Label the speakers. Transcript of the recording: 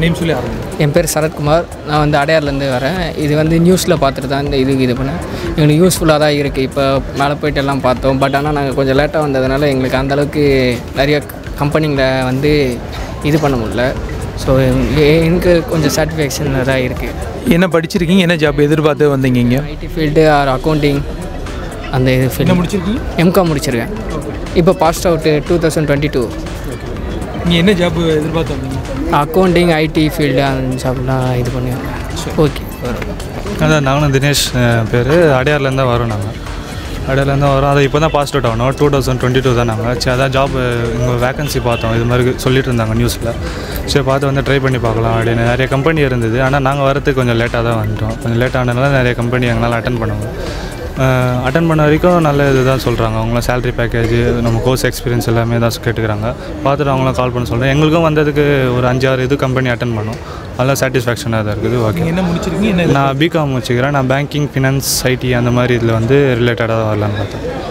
Speaker 1: உங்கள் நேம் சொல்லி ஆரம்பிங்க
Speaker 2: என் பேர் சரத்குமார் நான் வந்து அடையார்லேருந்து வரேன் இது வந்து நியூஸில் பார்த்துட்டு தான் இந்த இது இது பண்ணேன் எங்களுக்கு யூஸ்ஃபுல்லாக தான் இருக்குது இப்போ மேலே போயிட்டு எல்லாம் பார்த்தோம் பட் ஆனால் நாங்கள் கொஞ்சம் லேட்டாக வந்ததுனால எங்களுக்கு அந்தளவுக்கு நிறைய கம்பெனிங்களை வந்து இது பண்ண முடியல ஸோ எனக்கு கொஞ்சம் சாட்டிஸ்ஃபேக்ஷனில் தான் இருக்குது
Speaker 1: என்ன படிச்சிருக்கீங்க என்ன ஜாப் எதிர்பார்த்து வந்தீங்க இங்கே
Speaker 2: ஐடி ஃபீல்டு ஆர் அக்கௌண்டிங் அந்த இது
Speaker 1: என்ன
Speaker 2: ஃபீல்டு
Speaker 1: முடிச்சிருக்கீங்க
Speaker 2: எம்காம் முடிச்சிருக்கேன் இப்போ passed out two thousand twenty two
Speaker 1: நீங்கள் என்ன ஜாப் எதிர்பார்த்து வந்தீங்க
Speaker 2: அக்கௌண்டிங் ஐடி ஃபீல்டு அந்த ஜாப்லாம் இது பண்ணுவேன் ஓகே
Speaker 3: அதான் நாங்களும் தினேஷ் பேர் அடையார்லேருந்து வரோம் நாங்கள் அடையார்லேருந்து வரோம் அதை இப்போ தான் பாஸ் அவுட் ஆகணும் டூ தௌசண்ட் டுவெண்ட்டி டூ தான் நாங்கள் சரி அதான் ஜாப் இங்கே வேகன்சி பார்த்தோம் இது மாதிரி சொல்லிட்டு இருந்தாங்க நியூஸில் சரி பார்த்து வந்து ட்ரை பண்ணி பார்க்கலாம் அப்படின்னு நிறைய கம்பெனி இருந்தது ஆனால் நாங்கள் வரதுக்கு கொஞ்சம் லேட்டாக தான் வந்துட்டோம் கொஞ்சம் லேட் ஆனதுனால நிறைய கம்பெனி எங்களால் அட்டன் பண்ண அட்டன் பண்ண வரைக்கும் நல்ல இது தான் சொல்கிறாங்க அவங்களும் சேலரி பேக்கேஜ் நம்ம கோர்ஸ் எக்ஸ்பீரியன்ஸ் எல்லாமே தான் கேட்டுக்கிறாங்க பார்த்துட்டு அவங்களும் கால் பண்ண சொல்கிறேன் எங்களுக்கும் வந்ததுக்கு ஒரு அஞ்சாறு இது கம்பெனி அட்டன் பண்ணோம் அதெல்லாம் சாட்டிஸ்ஃபேக்ஷனாக தான் இருக்குது ஓகே
Speaker 1: நீங்கள் என்ன முடிச்சிருக்கீங்க என்ன
Speaker 3: நான் பிகாம் வச்சுக்கிறேன் நான் பேங்கிங் ஃபினான்ஸ் ஐடி அந்த மாதிரி இதில் வந்து ரிலேட்டடாக வரலான்னு பார்த்தேன்